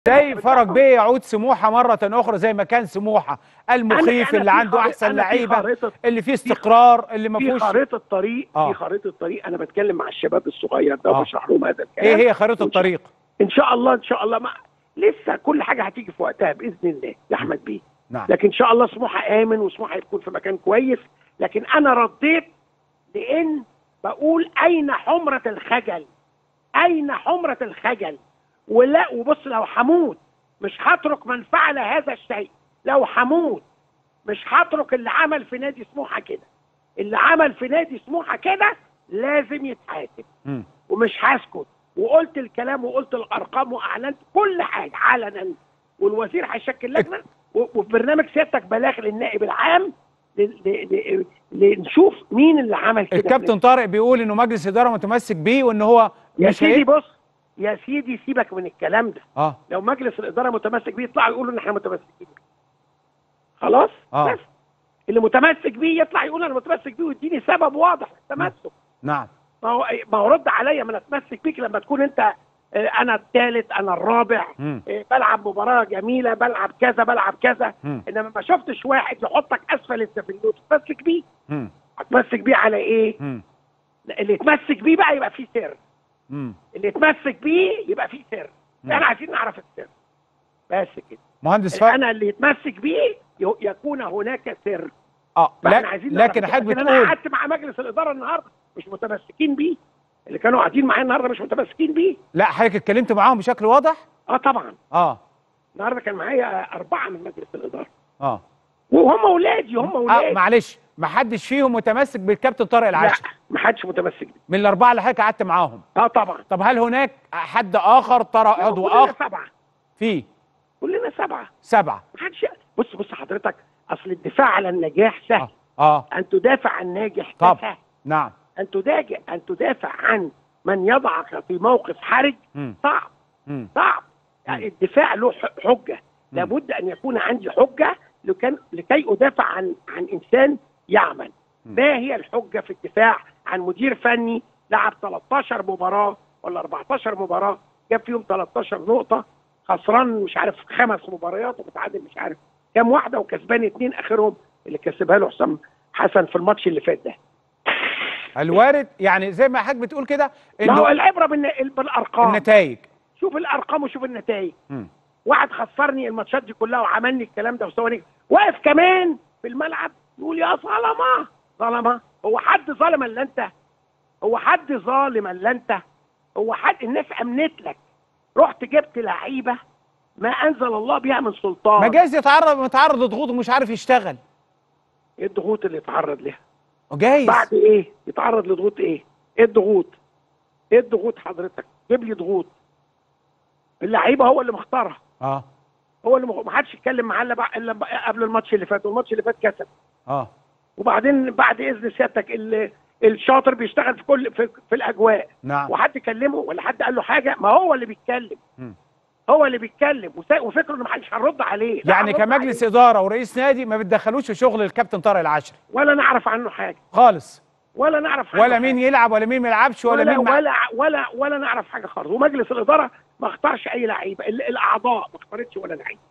ازاي فرج بيه يعود سموحه مره اخرى زي ما كان سموحه المخيف أنا اللي في عنده خريطة- احسن أنا في لعيبه خريطة- اللي فيه استقرار اللي ما في فيهوش خريطه طريق آه. في خريطه طريق انا بتكلم مع الشباب الصغير ده آه. وبشرح لهم هذا الكلام ايه هي خريطه وإن شاء- الطريق ان شاء الله ان شاء الله ما لسه كل حاجه هتيجي في وقتها باذن الله يا احمد بيه نعم لكن ان شاء الله سموحه امن وسموحه هيكون في مكان كويس لكن انا رديت لان بقول اين حمره الخجل اين حمره الخجل ولا وبص لو هموت مش هترك من فعل هذا الشيء لو هموت مش هترك اللي عمل في نادي سموحه كده اللي عمل في نادي سموحه كده لازم يتحاسب مم. ومش هسكت وقلت الكلام وقلت الارقام واعلنت كل حاجه علنا والوزير هيشكل لجنه و- وفي برنامج سيادتك بلاغ للنائب العام ل- ل- ل- لنشوف مين اللي عمل كده الكابتن طارق بيقول انه مجلس اداره متمسك بيه وان هو يا مش سيدي هي... بص يا سيدي سيبك من الكلام ده اه لو مجلس الاداره متمسك بيه يطلعوا يقولوا ان احنا متمسكين خلاص آه. بس اللي متمسك بيه يطلع يقول انا متمسك بيه ويديني سبب واضح للتمسك نعم ما هو ما هو رد عليا ما انا اتمسك بيك لما تكون انت آه، انا الثالث انا الرابع مم. آه، بلعب مباراه جميله بلعب كذا بلعب كذا مم. انما ما شفتش واحد يحطك اسفل السفلوت تتمسك بيه مم. هتمسك بيه على ايه؟ مم. اللي يتمسك بيه بقى يبقى فيه سر مم. اللي يتمسك بيه يبقى فيه سر مم. احنا عايزين نعرف السر بس كده مهندس فرج انا اللي يتمسك بيه ي- يكون هناك سر اه فاحنا لا عايزين نعرف لكن كده. حضرتك لكن انا بتقول قعدت مع مجلس الاداره النهارده مش متمسكين بيه اللي كانوا قاعدين معايا النهارده مش متمسكين بيه لا حضرتك اتكلمت معاهم بشكل واضح اه طبعا اه النهارده كان معايا اربعه من مجلس الاداره اه وهم اولادي هم اه اولادي معلش ما حدش فيهم متمسك بالكابتن طارق لا العاشر ما حدش متمسك بيه من الاربعه اللي حضرتك قعدت معاهم اه طبعا طب هل هناك حد اخر ترى عضو كلنا اخر سبعه فيه كلنا سبعه سبعه ما حدش بص بص حضرتك اصل الدفاع على النجاح سهل اه اه ان تدافع عن الناجح طب. سهل نعم ان تدافع ان تدافع عن من يضعك في موقف حرج مم. صعب مم. صعب يعني الدفاع له ح- حجه لابد ان يكون عندي حجه لكن لكي ادافع عن عن انسان يعمل مم. ما هي الحجه في الدفاع عن مدير فني لعب 13 مباراه ولا 14 مباراه جاب فيهم 13 نقطه خسران مش عارف خمس مباريات ومتعادل مش عارف كام واحده وكسبان اتنين اخرهم اللي كسبها له حسام حسن في الماتش اللي فات ده الوارد يعني زي ما حضرتك بتقول كده ما هو انه العبره بالن- بالارقام النتائج شوف الارقام وشوف النتائج مم. واحد خسرني الماتشات دي كلها وعمل لي الكلام ده وسواني واقف كمان في الملعب يقول يا ظلمه ظلمه هو حد ظالم الا انت هو حد ظالم الا انت هو حد الناس امنت لك رحت جبت لعيبه ما انزل الله بها من سلطان ما جايز يتعرض متعرض لضغوط ومش عارف يشتغل ايه الضغوط اللي يتعرض لها جايز بعد ايه يتعرض لضغوط ايه ايه الضغوط ايه الضغوط حضرتك جيب لي ضغوط اللعيبه هو اللي مختارها اه هو اللي مخ- ما حدش يتكلم معاه الا بع- الا بع- قبل الماتش اللي فات والماتش اللي فات كسب اه وبعدين بعد اذن سيادتك ال- الشاطر بيشتغل في كل في, في الاجواء نعم وحد كلمه ولا حد قال له حاجه ما هو اللي بيتكلم مم. هو اللي بيتكلم وسا- وفكره انه محدش هنرد عليه لا يعني هنرد كمجلس عليه. اداره ورئيس نادي ما بتدخلوش في شغل الكابتن طارق العاشري ولا نعرف عنه حاجه خالص ولا نعرف عنه ولا حاجة. مين يلعب ولا مين ما يلعبش ولا, ولا مين مع... ولا ولا ولا نعرف حاجه خالص ومجلس الاداره ما اختارش اي لعيبه ال- الاعضاء ما اختارتش ولا لعيب